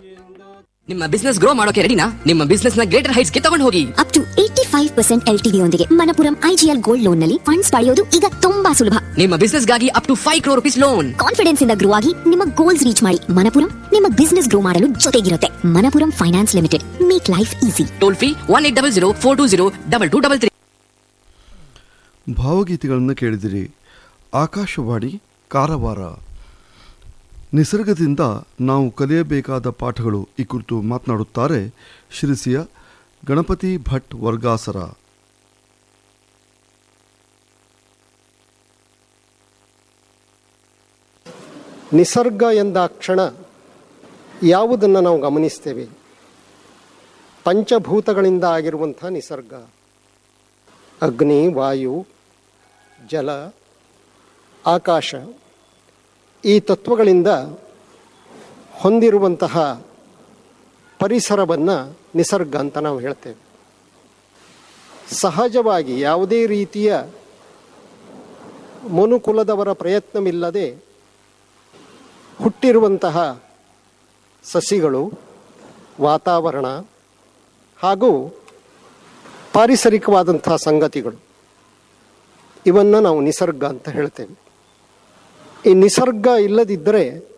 ನಿಮ್ಮ business grow ಮಾಡೋಕೆ ರೆಡಿನಾ ನಿಮ್ಮ ಬಿಸ್ನೆಸ್ ನ ಗ್ರೇಟರ್ ಹೈಟ್ಸ್ ಗೆ ತಗೊಂಡು ಹೋಗಿ up to eighty five percent L TD ಯೊಂದಿಗೆ ಮನಪುರಂ ಐಜಿಎಲ್ ಗೋಲ್ಡ್ ಲೋನ್ ನಲ್ಲಿ ಫಂಡ್ಸ್ ಪಡೆಯೋದು ಈಗ ತುಂಬಾ ಸುಲಭ ನಿಮ್ಮ ಬಿಸ್ನೆಸ್ ಗಾಗಿ up to five crore rupees loan confidence ಇಂದ ಗ್ರೋ ಆಗಿ ನಿಮ್ಮ ಗೋಲ್ಸ್ ರೀಚ್ ಮಾಡಿ ಮನಪುರಂ ನಿಮ್ಮ ಬಿಸ್ನೆಸ್ ಗ್ರೋ ಮಾಡಲು ಜೊತೆಗಿರುತ್ತೆ Manappuram finance limited make life easy toll free one eight double zero four two zero double two double three ಭಾವಗೀತೆಗಳನ್ನು ಕೇಳಿದಿರಿ ಆಕಾಶವಾಣಿ ಕಾರವಾರ ನಿಸರ್ಗದಿಂದ ನಾವು ಕಲಿಯಬೇಕಾದ ಪಾಠಗಳು ಈ ಕುರಿತು ಮಾತನಾಡುತ್ತಾರೆ ಶಿರಸಿಯ ಗಣಪತಿ ಭಟ್ ವರ್ಗಾಸರ ನಿಸರ್ಗ ಎಂದಾಕ್ಷಣ ಯಾವುದನ್ನು ನಾವು ಗಮನಿಸ್ತೇವೆ ಪಂಚಭೂತಗಳಿಂದ ಆಗಿರುವಂಥ ನಿಸರ್ಗ ಅಗ್ನಿ ವಾಯು ಜಲ ಆಕಾಶ ಈ ತತ್ವಗಳಿಂದ ಹೊಂದಿರುವಂತಹ ಪರಿಸರವನ್ನು ನಿಸರ್ಗ ಅಂತ ನಾವು ಹೇಳ್ತೇವೆ ಸಹಜವಾಗಿ ಯಾವುದೇ ರೀತಿಯ ಮನುಕುಲದವರ ಪ್ರಯತ್ನವಿಲ್ಲದೆ ಹುಟ್ಟಿರುವಂತಹ ಸಸಿಗಳು ವಾತಾವರಣ ಹಾಗೂ ಪಾರಿಸರಿಕವಾದಂತಹ ಸಂಗತಿಗಳು ಇವನ್ನು ನಾವು ನಿಸರ್ಗ ಅಂತ ಹೇಳ್ತೇವೆ ಈ ನಿಸರ್ಗ ಇಲ್ಲದಿದ್ದರೆ